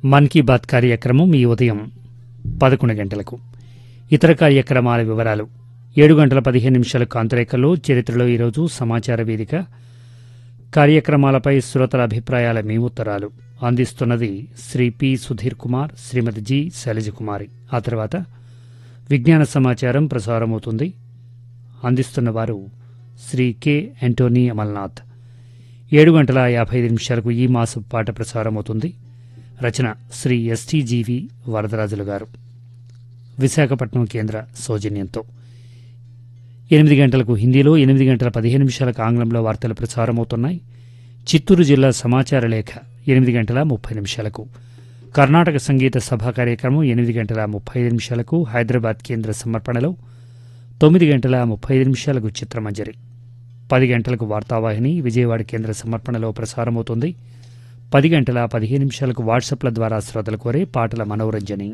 మన్ key bath కార్యక్రమం ఈ ఉదయం పదకొండు గంటలకు ఇతర కార్యక్రమాల వివరాలు ఏడు గంటల పదిహేను నిమిషాలకు కాంతరేఖలో చరిత్రలో ఈరోజు సమాచార వేదిక కార్యక్రమాలపై శ్రోతల అభిప్రాయాల మీ ఉత్తరాలు అందిస్తున్నది శ్రీ పి సుధీర్ కుమార్ శ్రీమతి జి శైలజకుమారి ఆ తర్వాత విజ్ఞాన సమాచారం ప్రసారమవుతుంది అందిస్తున్నవారు శ్రీ కె యాంటోనీ అమల్నాథ్ ఏడు గంటల యాభై ఐదు నిమిషాలకు ఈ మాస పాట ప్రసారమవుతుంది రచన శ్రీ ఎస్టీజీవి వరదరాజులు గారు విశాఖపట్నం కేంద్ర సౌజన్యంతో ఎనిమిది గంటలకు హిందీలో ఎనిమిది గంటల పదిహేను నిమిషాలకు ఆంగ్లంలో వార్తలు ప్రసారమవుతున్నాయి చిత్తూరు జిల్లా సమాచార లేఖ ఎనిమిది గంటల ముప్పై నిమిషాలకు కర్ణాటక సంగీత సభా కార్యక్రమం ఎనిమిది గంటల ముప్పై ఐదు నిమిషాలకు హైదరాబాద్ కేంద్ర సమర్పణలో తొమ్మిది గంటల ముప్పై ఐదు నిమిషాలకు చిత్రమంజరి పది గంటలకు వార్తావాహిని విజయవాడ కేంద్ర సమర్పణలో ప్రసారమవుతుంది పది గంటల పదిహేను నిమిషాలకు వాట్సాప్ల ద్వారా శ్రోతలు కోరే పాటల మనోరంజని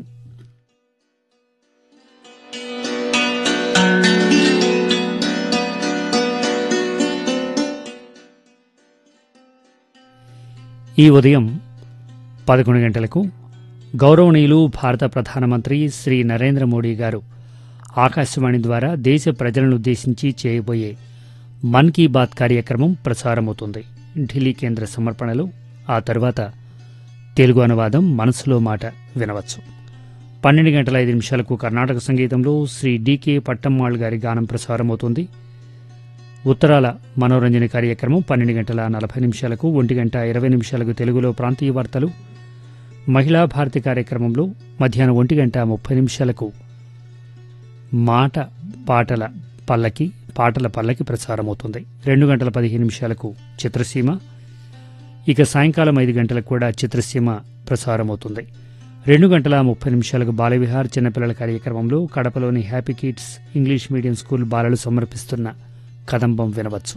ఈ ఉదయం పదకొండు గంటలకు గౌరవనీయులు భారత ప్రధానమంత్రి శ్రీ నరేంద్ర మోడీ గారు ఆకాశవాణి ద్వారా దేశ ప్రజలను ఉద్దేశించి చేయబోయే మన్ కీ బాత్ కార్యక్రమం ప్రసారమవుతుంది ఢిల్లీ కేంద్ర సమర్పణలో ఆ తర్వాత తెలుగు అనువాదం మనసులో మాట వినవచ్చు పన్నెండు గంటల ఐదు నిమిషాలకు కర్ణాటక సంగీతంలో శ్రీ డికే పట్టమ్మాళ్ గారి గానం ప్రసారమవుతుంది ఉత్తరాల మనోరంజన కార్యక్రమం పన్నెండు గంటల నలభై నిమిషాలకు ఒంటి గంట ఇరవై నిమిషాలకు తెలుగులో ప్రాంతీయ వార్తలు మహిళా భారతి కార్యక్రమంలో మధ్యాహ్నం ఒంటి గంట ముప్పై నిమిషాలకు మాట పాటల పల్లకి పాటల పల్లకి ప్రసారమవుతుంది రెండు గంటల పదిహేను నిమిషాలకు చిత్రసీమ ఇక సాయంకాలం ఐదు గంటలకు కూడా చిత్రసీమ ప్రసారమవుతుంది రెండు గంటల ముప్పై నిమిషాలకు బాలవిహార్ చిన్నపిల్లల కార్యక్రమంలో కడపలోని happy kids English medium school బాలలు సమర్పిస్తున్న కదంబం వినవచ్చు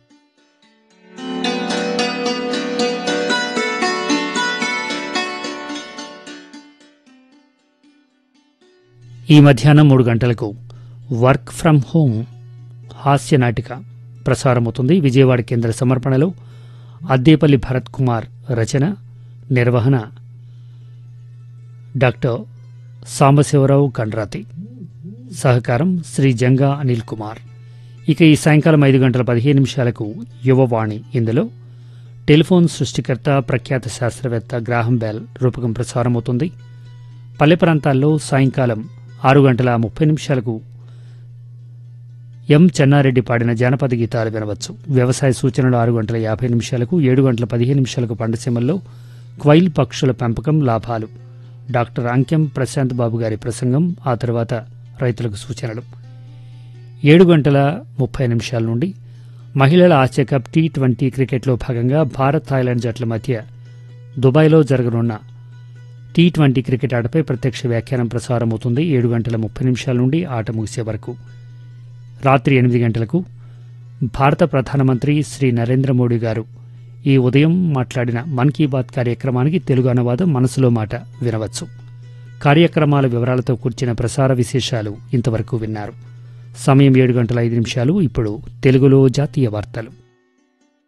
ఈ మధ్యాహ్నం మూడు గంటలకు వర్క్ ఫ్రమ్ హోమ్ హాస్య నాటిక ప్రసారమవుతుంది విజయవాడ కేంద్ర సమర్పణలో అద్దేపల్లి భరత్ కుమార్ రచన నిర్వహణ డాక్టర్ సాంబశివరావు కండ్రాతి సహకారం శ్రీ జంగా అనిల్ కుమార్ ఇక ఈ సాయంకాలం ఐదు గంటల పదిహేను నిమిషాలకు యువవాణి ఇందులో టెలిఫోన్ సృష్టికర్త ప్రఖ్యాత శాస్త్రవేత్త గ్రాహం బెల్ రూపకం ప్రసారమవుతుంది పల్లె ప్రాంతాల్లో సాయంకాలం ఆరు గంటల ముప్పై నిమిషాలకు ఎం చెన్నారెడ్డి పాడిన జానపద గీతాలు వినవచ్చు వ్యవసాయ సూచనలు ఆరు గంటల యాభై నిమిషాలకు ఏడు గంటల పదిహేను నిమిషాలకు పండసీమల్లో క్వైల్ పక్షుల పెంపకం లాభాలు డాక్టర్ అంకెం ప్రశాంత్ బాబు గారి ప్రసంగం ఆ తర్వాత రైతులకు సూచనలు ఏడు గంటల ముప్పై నిమిషాల నుండి మహిళల ఆసియా కప్ టీ ట్వంటీ క్రికెట్లో భాగంగా భారత్ థాయిలాండ్ జట్ల మధ్య దుబాయ్లో జరగనున్న టీ ట్వంటీ క్రికెట్ ఆటపై ప్రత్యక్ష వ్యాఖ్యానం ప్రసారమవుతుంది ఏడు గంటల ముప్పై నిమిషాల నుండి ఆట ముగిసే వరకు రాత్రి ఎనిమిది గంటలకు భారత ప్రధానమంత్రి శ్రీ నరేంద్ర మోడీ గారు ఈ ఉదయం మాట్లాడిన మన్ కీ బాత్ కార్యక్రమానికి తెలుగు అనువాదం మనసులో మాట వినవచ్చు కార్యక్రమాల వివరాలతో కూర్చిన ప్రసార విశేషాలు ఇంతవరకు విన్నారు సమయం ఏడు గంటల ఐదు నిమిషాలు ఇప్పుడు తెలుగులో జాతీయ వార్తలు